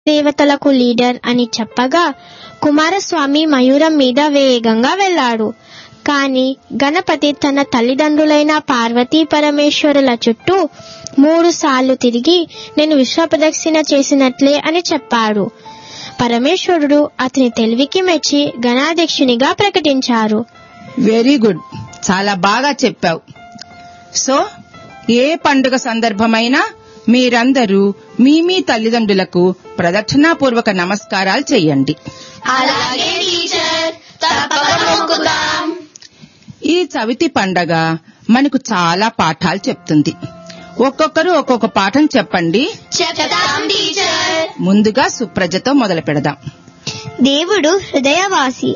దేవతలకు లీడర్ అని చెప్పగా కుమారస్వామి మయూరం మీద వేగంగా వెళ్ళాడు కాని గణపతి తన తల్లిదండ్రులైన పార్వతీ పరమేశ్వరుల చుట్టూ మూడు సార్లు తిరిగి నేను విశ్వప్రదక్షిణ చేసినట్లే అని చెప్పాడు పరమేశ్వరుడు అతని తెలివికి మెచ్చి గణాధ్యక్షునిగా ప్రకటించారు వెరీ గుడ్ చాలా బాగా చెప్పావు సో ఏ పండుగ సందర్భమైనా మీరందరూ మీ మీ తల్లిదండ్రులకు ప్రదక్షిణాపూర్వక నమస్కారాలు చెయ్యండి అలాగే టీచర్ తప్పక మొక్కుతాం ఈ చవితి పండగ మనకు చాలా పాఠాలు చెప్తుంది ఒక్కొక్కరు ఒక్కొక్క పాఠం చెప్పండి చెప్తాం టీచర్ ముందుగా సుప్రజతో మొదలు పెడదాం దేవుడు హృదయవాసి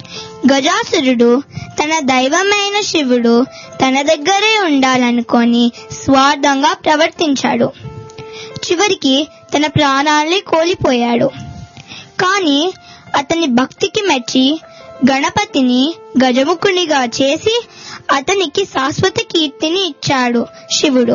గజాసురుడు తన దైవమైన శివుడు తన దగ్గరే ఉండాలనుకొని స్వార్థంగా ప్రవర్తించాడు చివరికి తన ప్రాణాల్ని కోల్పోయాడు కానీ అతని భక్తికి మెచ్చి గణపతిని గజముఖునిగా చేసి అతనికి శాశ్వత కీర్తిని ఇచ్చాడు శివుడు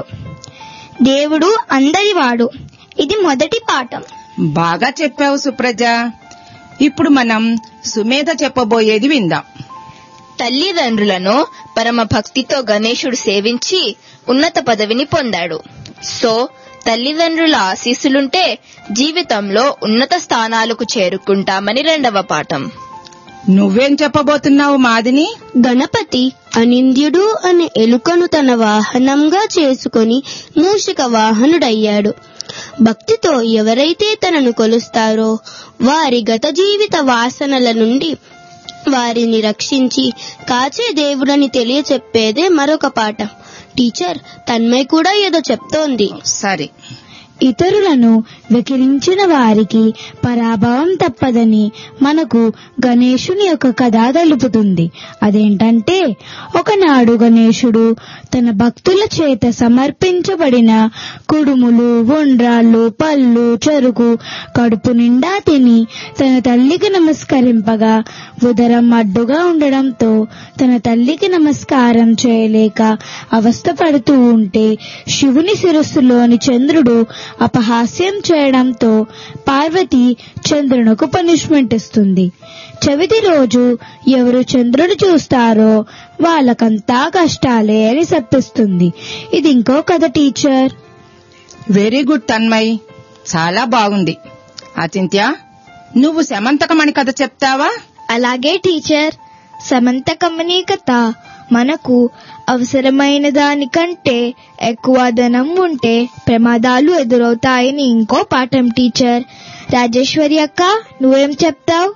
దేవుడు అందరివాడు ఇది మొదటి పాఠం బాగా చెప్పావు సుప్రజ ఇప్పుడు మనం సుమేధ చెప్పబోయేది విందాం తల్లిదండ్రులను పరమ భక్తితో గణేశుడు సేవించి ఉన్నత పదవిని పొందాడు సో తల్లిదండ్రుల ఆశీస్సులుంటే జీవితంలో ఉన్నత స్థానాలకు చేరుకుంటామని రెండవ పాఠం నువ్వేం చెప్పబోతున్నావు మాదిని గణపతి అనింద్యుడు అనే ఎలుకను తన వాహనంగా చేసుకొని మూషిక వాహనుడయ్యాడు భక్తితో ఎవరైతే తనను కొలుస్తారో వారి గత జీవిత వాసనల నుండి వారిని రక్షించి కాచే దేవుడని తెలియచెప్పేదే మరొక పాట టీచర్ తన్మయ్ కూడా ఏదో చెప్తోంది సరే ఇతరులను వెకిరించిన వారికి పరాభవం తప్పదని మనకు గణేశుని యొక్క కథ తెలుపుతుంది అదేంటంటే ఒకనాడు గణేశుడు తన భక్తుల చేత సమర్పించబడిన కుడుములు ఉండ్రాళ్ళు పళ్ళు చెరుకు కడుపు నిండా తిని తన తల్లికి నమస్కరింపగా ఉదరం అడ్డుగా ఉండడంతో తన తల్లికి నమస్కారం చేయలేక అవస్థపడుతూ ఉంటే శివుని శిరస్సులోని చంద్రుడు అపహాస్యం చేయడంతో పార్వతి చంద్రునకు పనిష్మెంట్ ఇస్తుంది చవితి రోజు ఎవరు చంద్రుడు చూస్తారో వాళ్ళకంతా కష్టాలే అని శప్పిస్తుంది ఇది ఇంకో కథ టీచర్ వెరీ గుడ్ తన్మయ్ చాలా బాగుంది అచింత్య నువ్వు శమంతకమణి కథ చెప్తావా అలాగే టీచర్ సమంతకమనీ కథ మనకు అవసరమైన దానికంటే ఎక్కువ ధనం ఉంటే ప్రమాదాలు ఎదురవుతాయని ఇంకో పాఠం టీచర్ రాజేశ్వరి అక్క నువ్వేం చెప్తావు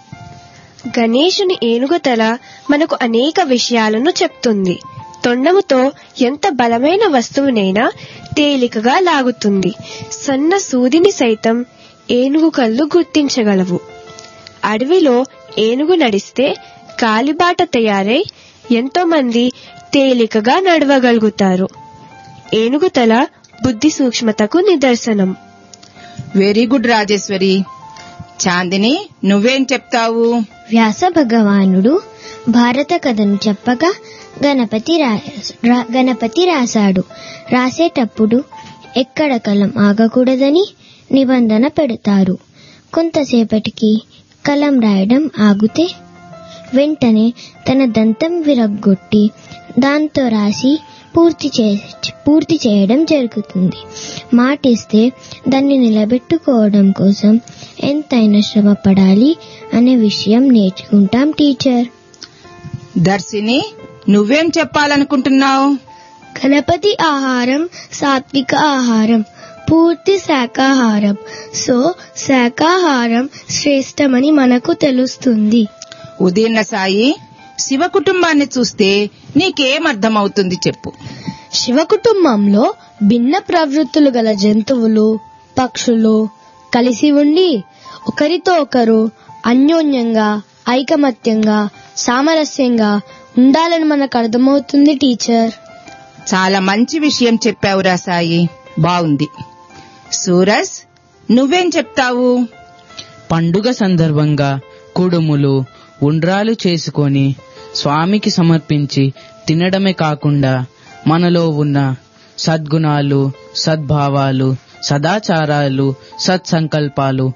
గణేశుని ఏనుగుతల మనకు అనేక విషయాలను చెప్తుంది తొండముతో ఎంత బలమైన వస్తువునైనా తేలికగా లాగుతుంది సన్న సూదిని సైతం ఏనుగు కళ్ళు గుర్తించగలవు అడవిలో ఏనుగు నడిస్తే కాలిబాట తయారై ఎంతో మంది తేలికగా నడవగలుగుతారు ఏనుగుతల బుద్ధి సూక్ష్మతకు నిదర్శనం వెరీ గుడ్ రాజేశ్వరి చాందిని నువ్వేం చెప్తావు వ్యాస భగవానుడు భారత కథను చెప్పగా గణపతి రా- రా- గణపతి రాశాడు రాసేటప్పుడు ఎక్కడ కలం ఆగకూడదని నిబంధన పెడతారు కొంతసేపటికి కలం రాయడం ఆగితే వెంటనే తన దంతం విరగ్గొట్టి దాంతో రాసి పూర్తి చే పూర్తి చేయడం జరుగుతుంది మాటిస్తే దాన్ని నిలబెట్టుకోవడం కోసం ఎంతైనా శ్రమ పడాలి అనే విషయం నేర్చుకుంటాం టీచర్ దర్శిని నువ్వేం చెప్పాలనుకుంటున్నావు గణపతి ఆహారం సాత్విక ఆహారం పూర్తి శాకాహారం సో శాకాహారం శ్రేష్టమని మనకు తెలుస్తుంది ఉదీర్ణ సాయి శివ కుటుంబాన్ని చూస్తే నీకేం అర్థమవుతుంది చెప్పు శివ కుటుంబంలో భిన్న ప్రవృత్తులు గల జంతువులు పక్షులు కలిసి ఉండి ఒకరితో ఒకరు అన్యోన్యంగా ఐకమత్యంగా సామరస్యంగా ఉండాలని మనకు అర్థమవుతుంది టీచర్ చాలా మంచి విషయం చెప్పావురా సాయి బాగుంది సూరజ్ నువ్వేం చెప్తావు పండుగ సందర్భంగా కుడుములు ఉండ్రాలు చేసుకొని స్వామికి సమర్పించి తినడమే కాకుండా మనలో ఉన్న సద్గుణాలు సద్భావాలు సదాచారాలు సత్సంకల్పాలు